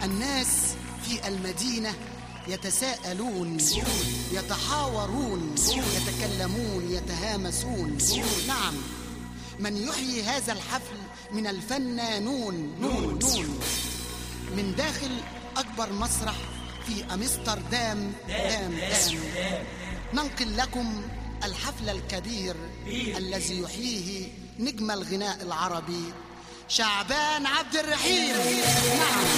الناس في المدينة يتساءلون يتحاورون يتكلمون يتهامسون نعم من يحيي هذا الحفل من الفنانون نون نون من داخل أكبر مسرح في أمستردام دام دام ننقل لكم الحفل الكبير الذي يحييه نجم الغناء العربي شعبان عبد الرحيم نعم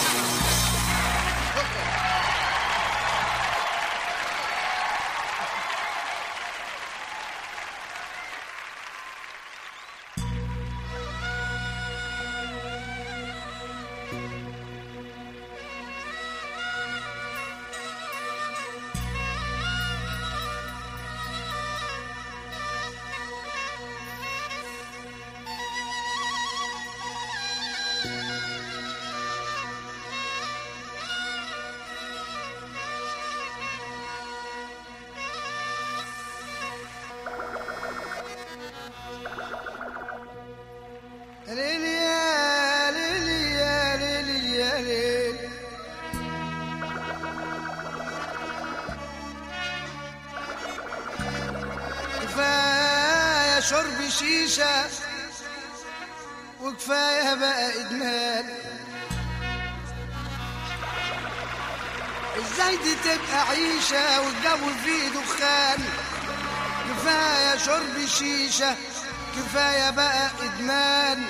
ليلي يا ليلي يا ليلي يا ليل كفاية شرب شيشة وكفاية بقى إدمان ازاي دي تبقى عيشة والجو فيه دخان كفاية شرب شيشة كفاية بقى إدمان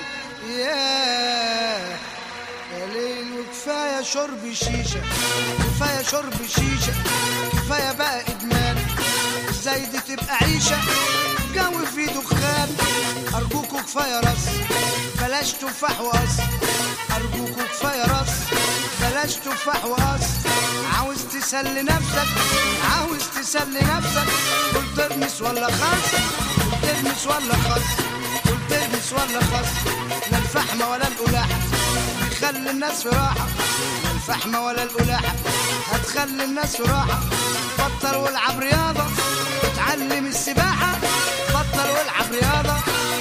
يا يا ليل وكفاية شرب شيشة كفاية شرب شيشة كفاية بقى إدمان ازاي دي تبقى عيشة جو فيه دخان أرجوكوا كفاية رص بلاش تفاح وقص أرجوكوا كفاية رص بلاش تفاح وقص عاوز تسلي نفسك عاوز تسلي نفسك قول ترمس ولا خس قول ترمس ولا خس قول ترمس ولا خس لا الفحمة ولا القلاحة يخلي الناس في راحة لا الفحمة ولا القلاحة هتخلي الناس في راحة بطل والعب رياضة وتعلم السباحة بطل والعب رياضة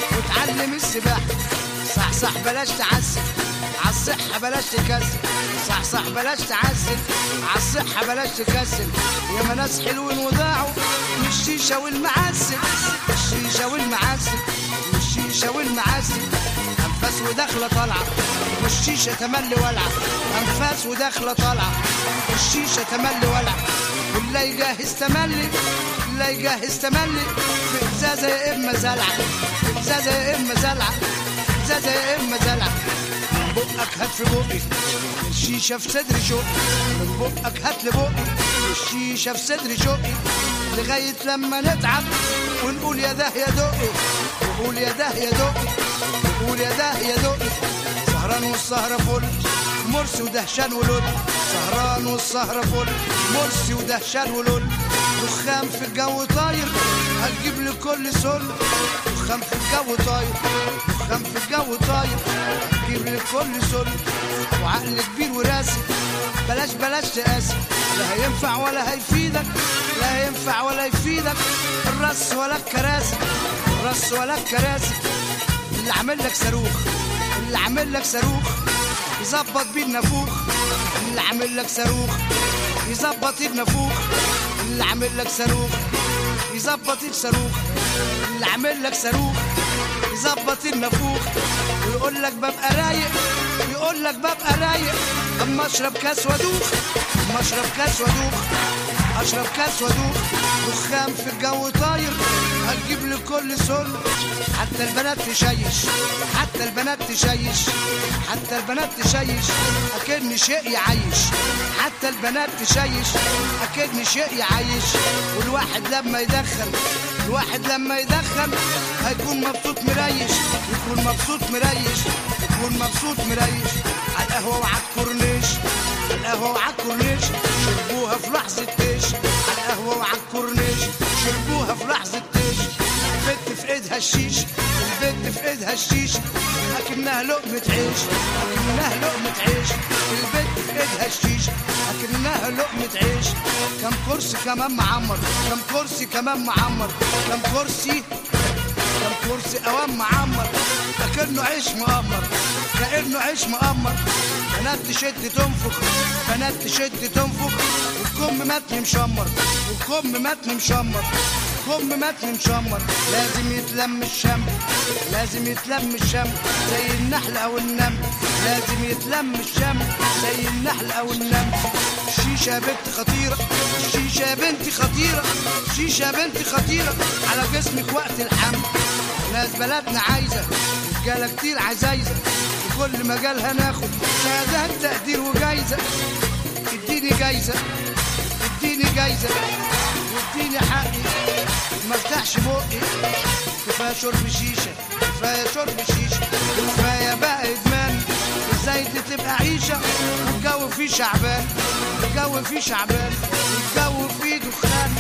وتعلم السباحة صح صح بلاش تعسل عالصحة بلاش تكسل صح صح بلاش تعسل عالصحة بلاش تكسل يا ناس حلوين وضاعوا من الشيشة والمعسل الشيشة والمعسل والشيشة والمعسل أنفاس وداخلة طالعة والشيشة تملي ولعة أنفاس وداخلة طالعة والشيشة تملي ولعة واللي يجهز تملي اللي يجهز تملي في إزازة يا إما زلعة في إزازة يا إما زلعة في إزازة يا إما زلعة من بقك هات في بقي الشيشة في صدري شوقي من بقك هات لي بقي الشيشة في صدري شوقي لغاية لما نتعب ونقول يا ده يا دقي نقول يا ده يا دقي نقول يا ده يا دقي سهران والسهرة فل مرسي ودهشان ولول سهران والسهرة فل مرسي ودهشان ولول دخان في الجو طاير هتجيب لي كل سل دخان في الجو طاير دخان في الجو طاير هتجيب لي كل سل وعقل كبير وراسي بلاش بلاش تقاسي لا هينفع ولا هيفيدك لا هينفع ولا يفيدك الرص ولا الكراسي الرص ولا الكراسي اللي عامل لك صاروخ اللي عامل لك صاروخ يظبط بيه النافوخ اللي عامل لك صاروخ يظبط النافوخ اللي عامل لك صاروخ يظبط الصاروخ اللي عامل لك صاروخ يظبط النافوخ ويقول لك ببقى رايق يقول لك ببقى رايق اما اشرب كاس وادوخ اما اشرب كاس وادوخ اشرب كاس وادوخ دخان في الجو طاير هتجيب لي كل سل حتى البنات تشيش حتى البنات تشيش حتى البنات تشيش اكن شيء يعيش حتى البنات تشيش اكن شيء يعيش والواحد لما يدخن الواحد لما يدخن هيكون مبسوط مريش يكون مبسوط مريش يكون مبسوط مريش على القهوة وعلى الكورنيش على القهوة وعلى الكورنيش شربوها في لحظة تيش على القهوة وعلى الكورنيش شربوها في لحظة تيش البت في ايدها الشيش البت في ايدها الشيش اكنها لقمة عيش اكنها لقمة عيش البت في ايدها الشيش اكنها لقمة عيش كم كرسي كمان معمر كم كرسي كمان معمر كم كرسي كم كرسي اوام معمر اكنه عيش مقمر كانه عيش مقمر بنات تشد تنفخ بنات تشد تنفخ والكم متن مشمر والكم متن مشمر كم متن مشمر لازم يتلم الشم لازم يتلم الشم زي النحل او النمل لازم يتلم الشم زي النحل او النمل الشيشة يا بنت خطيرة الشيشة يا بنت خطيرة الشيشة يا بنت خطيرة على جسمك وقت الحمل ناس بلدنا عايزة رجالة كتير عزايزة في كل مجال هناخد شهادات تقدير وجايزة اديني جايزة اديني جايزة واديني حقي ما افتحش بقي كفايه شرب شيشه كفايه شرب شيشه كفايه بقى ادمان ازاي دي تبقى عيشه والجو فيه شعبان الجو فيه شعبان الجو فيه دخان